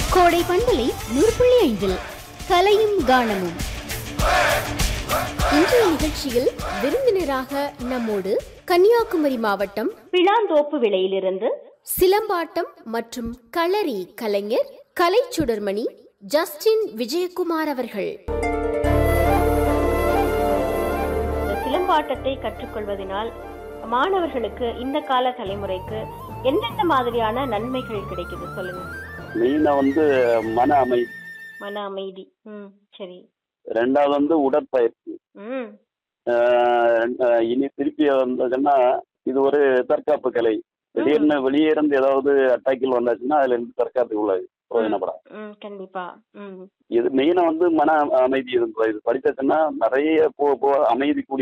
கோடை பண்பலை நூறு புள்ளி ஐந்தில் கலையும் கானமும் இன்றைய நிகழ்ச்சியில் விருந்தினராக நம்மோடு கன்னியாகுமரி மாவட்டம் பிளாந்தோப்பு விலையிலிருந்து சிலம்பாட்டம் மற்றும் களரி கலைஞர் கலைச்சுடர்மணி ஜஸ்டின் விஜயகுமார் அவர்கள் இந்த சிலம்பாட்டத்தை கற்றுக்கொள்வதனால் மாணவர்களுக்கு இந்த கால தலைமுறைக்கு எந்தெந்த மாதிரியான நன்மைகள் கிடைக்குது சொல்லுங்க மெயினா வந்து மன அமைதி மன அமைதி ம் சரி ரெண்டாவது வந்து உடற்பயிற்சி ம் ஆஹ் ரெண்டு- ஆஹ் இனி திருப்பி வந்ததுன்னா இது ஒரு தற்காப்பு கலை திடீர்னு வெளியே இருந்து ஏதாவது அட்டாக்கில் வந்தாச்சுன்னா அதுல இருந்து தற்காப்பு உள்ளது பிரயோஜனப்படாது ம் கண்டிப்பா ம் இது மெயினா வந்து மன அமைதி இது இது படிச்சாச்சுன்னா நிறைய போ போ அமைதி கூடி